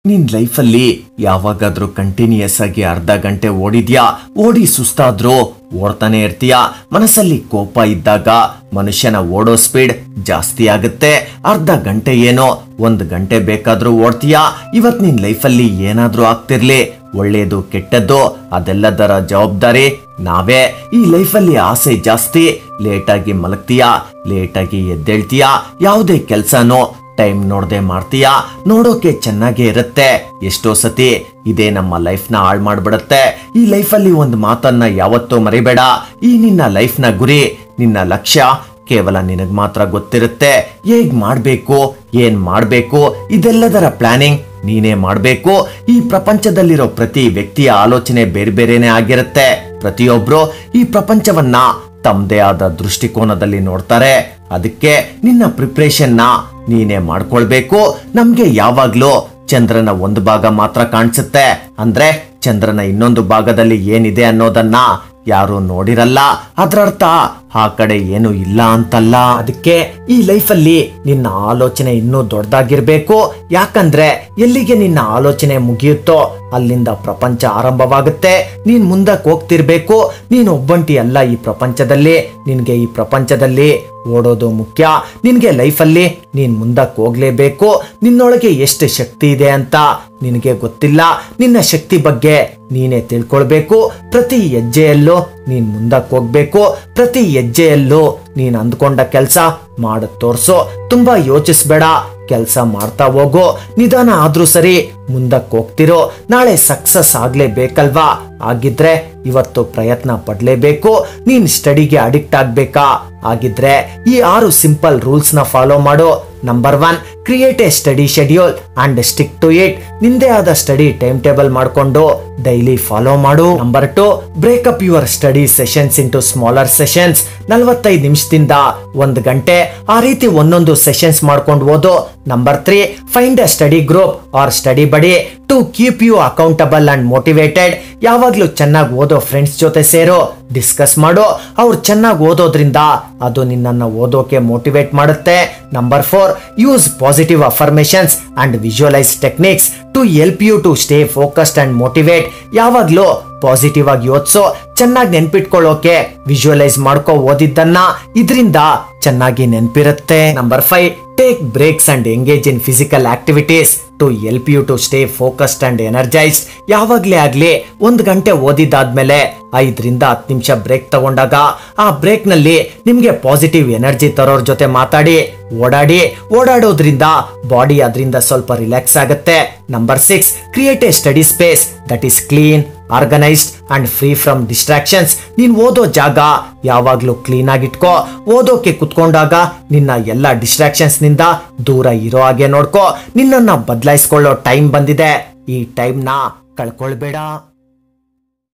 ನಿನ್ ಲೈಫಲ್ಲಿ ಯಾವಾಗಾದ್ರೂ ಕಂಟಿನ್ಯೂಯಸ್ ಆಗಿ ಅರ್ಧ ಗಂಟೆ ಓಡಿದ್ಯಾ ಓಡಿ ಸುಸ್ತಾದ್ರೂ ಓಡ್ತಾನೆ ಇರ್ತೀಯ ಮನಸ್ಸಲ್ಲಿ ಕೋಪ ಇದ್ದಾಗ ಮನುಷ್ಯನ ಓಡೋ ಸ್ಪೀಡ್ ಜಾಸ್ತಿ ಆಗುತ್ತೆ ಅರ್ಧ ಗಂಟೆ ಏನೋ ಒಂದ್ ಗಂಟೆ ಬೇಕಾದ್ರೂ ಓಡ್ತೀಯಾ ಇವತ್ ನಿನ್ ಲೈಫಲ್ಲಿ ಏನಾದ್ರೂ ಆಗ್ತಿರ್ಲಿ ಒಳ್ಳೇದು ಕೆಟ್ಟದ್ದು ಅದೆಲ್ಲದರ ಜವಾಬ್ದಾರಿ ನಾವೇ ಈ ಲೈಫಲ್ಲಿ ಆಸೆ ಜಾಸ್ತಿ ಲೇಟಾಗಿ ಮಲಗ್ತೀಯಾ ಲೇಟಾಗಿ ಎದ್ದೇಳ್ತೀಯಾ ಯಾವುದೇ ಕೆಲ್ಸನೋ ಟೈಮ್ ನೋಡ್ದೆ ಮಾಡ್ತೀಯಾ ನೋಡೋಕೆ ಚೆನ್ನಾಗೇ ಇರುತ್ತೆ ಎಷ್ಟೋ ಸತಿ ಇದೇ ನಮ್ಮ ಲೈಫ್ನ ಹಾಳು ಮಾಡ್ಬಿಡತ್ತೆ ಈ ಲೈಫಲ್ಲಿ ಒಂದು ಮಾತನ್ನ ಯಾವತ್ತೂ ಮರಿಬೇಡ ಈ ನಿನ್ನ ಲೈಫ್ನ ಗುರಿ ನಿನ್ನ ಲಕ್ಷ್ಯ ಕೇವಲ ನಿನಗ್ ಮಾತ್ರ ಗೊತ್ತಿರುತ್ತೆ ಹೇಗ್ ಮಾಡ್ಬೇಕು ಏನ್ ಮಾಡ್ಬೇಕು ಇದೆಲ್ಲದರ ಪ್ಲಾನಿಂಗ್ ನೀನೇ ಮಾಡ್ಬೇಕು ಈ ಪ್ರಪಂಚದಲ್ಲಿರೋ ಪ್ರತಿ ವ್ಯಕ್ತಿಯ ಆಲೋಚನೆ ಬೇರೆ ಬೇರೆನೆ ಆಗಿರುತ್ತೆ ಪ್ರತಿಯೊಬ್ರು ಈ ಪ್ರಪಂಚವನ್ನ ತಮ್ಮದೇ ಆದ ದೃಷ್ಟಿಕೋನದಲ್ಲಿ ನೋಡ್ತಾರೆ ಅದಕ್ಕೆ ನಿನ್ನ ಪ್ರಿಪ್ರೇಷನ್ನ ನೀನೇ ಮಾಡ್ಕೊಳ್ಬೇಕು ನಮ್ಗೆ ಯಾವಾಗ್ಲೂ ಚಂದ್ರನ ಒಂದು ಭಾಗ ಮಾತ್ರ ಕಾಣಿಸುತ್ತೆ ಅಂದ್ರೆ ಚಂದ್ರನ ಇನ್ನೊಂದು ಭಾಗದಲ್ಲಿ ಏನಿದೆ ಅನ್ನೋದನ್ನ ಯಾರು ನೋಡಿರಲ್ಲ ಅದ್ರರ್ಥ ಆ ಕಡೆ ಏನು ಇಲ್ಲ ಅಂತಲ್ಲ ಅದಕ್ಕೆ ಈ ಲೈಫಲ್ಲಿ ನಿನ್ನ ಆಲೋಚನೆ ಇನ್ನೂ ದೊಡ್ಡದಾಗಿರ್ಬೇಕು ಯಾಕಂದ್ರೆ ಎಲ್ಲಿಗೆ ನಿನ್ನ ಆಲೋಚನೆ ಮುಗಿಯುತ್ತೋ ಅಲ್ಲಿಂದ ಪ್ರಪಂಚ ಆರಂಭವಾಗುತ್ತೆ ನೀನ್ ಮುಂದಕ್ಕೆ ಹೋಗ್ತಿರ್ಬೇಕು ನೀನ್ ಒಬ್ಬಂಟಿ ಅಲ್ಲ ಈ ಪ್ರಪಂಚದಲ್ಲಿ ನಿನ್ಗೆ ಈ ಪ್ರಪಂಚದಲ್ಲಿ ಓಡೋದು ಮುಖ್ಯ ನಿನ್ಗೆ ಲೈಫಲ್ಲಿ ನೀನ್ ಮುಂದಕ್ಕೆ ಹೋಗ್ಲೇಬೇಕು ನಿನ್ನೊಳಗೆ ಎಷ್ಟು ಶಕ್ತಿ ಇದೆ ಅಂತ ನಿನಗೆ ಗೊತ್ತಿಲ್ಲ ನಿನ್ನ ಶಕ್ತಿ ಬಗ್ಗೆ ನೀನೇ ತಿಳ್ಕೊಳ್ಬೇಕು ಪ್ರತಿ ಹೆಜ್ಜೆಯಲ್ಲೂ ನೀನ್ ಮುಂದಕ್ಕೆ ಹೋಗ್ಬೇಕು ಪ್ರತಿ ಹೆಜ್ಜೆಯಲ್ಲೂ ನೀನ್ ಅಂದ್ಕೊಂಡ ಕೆಲಸ ಮಾಡ ತೋರ್ಸು ತುಂಬಾ ಯೋಚಿಸ್ಬೇಡ ಕೆಲಸ ಮಾಡ್ತಾ ಹೋಗು ನಿಧಾನ ಆದ್ರೂ ಸರಿ ಮುಂದಕ್ಕೆ ಹೋಗ್ತಿರೋ ನಾಳೆ ಸಕ್ಸಸ್ ಆಗ್ಲೇಬೇಕಲ್ವಾ ಆಗಿದ್ರೆ ಇವತ್ತು ಪ್ರಯತ್ನ ಪಡ್ಲೇಬೇಕು ನೀನ್ ಸ್ಟಡಿಗೆ ಅಡಿಕ್ಟ್ ಆಗ್ಬೇಕಾ ಆಗಿದ್ರೆ ಈ ಆರು ಸಿಂಪಲ್ ರೂಲ್ಸ್ ನ ಫಾಲೋ ಮಾಡು number one create a study schedule and stick to it ನಿಂದೇ ಆದ ಸ್ಟಡಿ ಟೈಮ್ ಟೇಬಲ್ ಮಾಡ್ಕೊಂಡು ಡೈಲಿ ಫಾಲೋ ಮಾಡು number two break up your study sessions into smaller sessions ನಲವತ್ತೈದು ನಿಮಿಷದಿಂದ ಒಂದು ಗಂಟೆ ಆ ರೀತಿ ಒಂದೊಂದು ಸೆಷನ್ಸ್ ಮಾಡ್ಕೊಂಡು ಓದು number three find a study group or study buddy to keep you accountable and motivated ಯಾವಾಗ್ಲೂ ಚೆನ್ನಾಗಿ ಓದೋ ಫ್ರೆಂಡ್ಸ್ ಜೊತೆ ಸೇರು ಡಿಸ್ಕಸ್ ಮಾಡು ಅವ್ರು ಚೆನ್ನಾಗಿ ಓದೋದ್ರಿಂದ ಅದು ನಿನ್ನನ್ನು ಓದೋಕೆ ಮೋಟಿವೇಟ್ ಮಾಡುತ್ತೆ number four use positive affirmations and visualise techniques to help you to stay focused and motivate ಯಾವಾಗ್ಲೂ ಪಾಸಿಟಿವ್ ಆಗಿ ಯೋಚಿಸೋ ಚೆನ್ನಾಗಿ ನೆನ್ಪಿಟ್ಕೊಳ್ಳೋಕೆ ವಿಜುವಲೈಸ್ ಮಾಡ್ಕೋ ಓದಿದ್ದನ್ನ ಇದರಿಂದ ಚೆನ್ನಾಗಿ ನೆನ್ಪಿರುತ್ತೆ number five take breaks and engage in physical activities to help you to stay focused and energised ಯಾವಾಗ್ಲೇ ಆಗ್ಲಿ ಒಂದು ಗಂಟೆ ಓದಿದ್ದಾದ್ಮೇಲೆ ಐದರಿಂದ ಹತ್ತು ನಿಮಿಷ ಬ್ರೇಕ್ ತಗೊಂಡಾಗ ಆ ಬ್ರೇಕ್ ನಲ್ಲಿ ನಿಮ್ಗೆ ಪಾಸಿಟಿವ್ ಎನರ್ಜಿ ತರೋರ್ ಜೊತೆ ಮಾತಾಡಿ ಓಡಾಡಿ ಓಡಾಡೋದ್ರಿಂದ ಬಾಡಿ ಅದರಿಂದ ಸ್ವಲ್ಪ ರಿಲ್ಯಾಕ್ಸ್ ಆಗುತ್ತೆ number six create a study space that is clean organised and free from distractions ನೀನ್ ಓದೋ ಜಾಗ ಯಾವಾಗ್ಲೂ ಕ್ಲೀನ್ ಆಗಿಟ್ಕೋ ಓದೋಕೆ ಕುತ್ಕೊಂಡಾಗ ನಿನ್ನ ಎಲ್ಲ ಡಿಸ್ಟ್ರಾಕ್ಷನ್ಸ್ ನಿಂದ ದೂರ ಇರೋ ಹಾಗೆ ನೋಡ್ಕೋ ನಿನ್ನನ್ನ ಬದಲಾಯಿಸ್ಕೊಳ್ಳೋ ಟೈಮ್ ಬಂದಿದೆ ಈ ಟೈಮ್ನ ಕಳ್ಕೊಳ್ಬೇಡ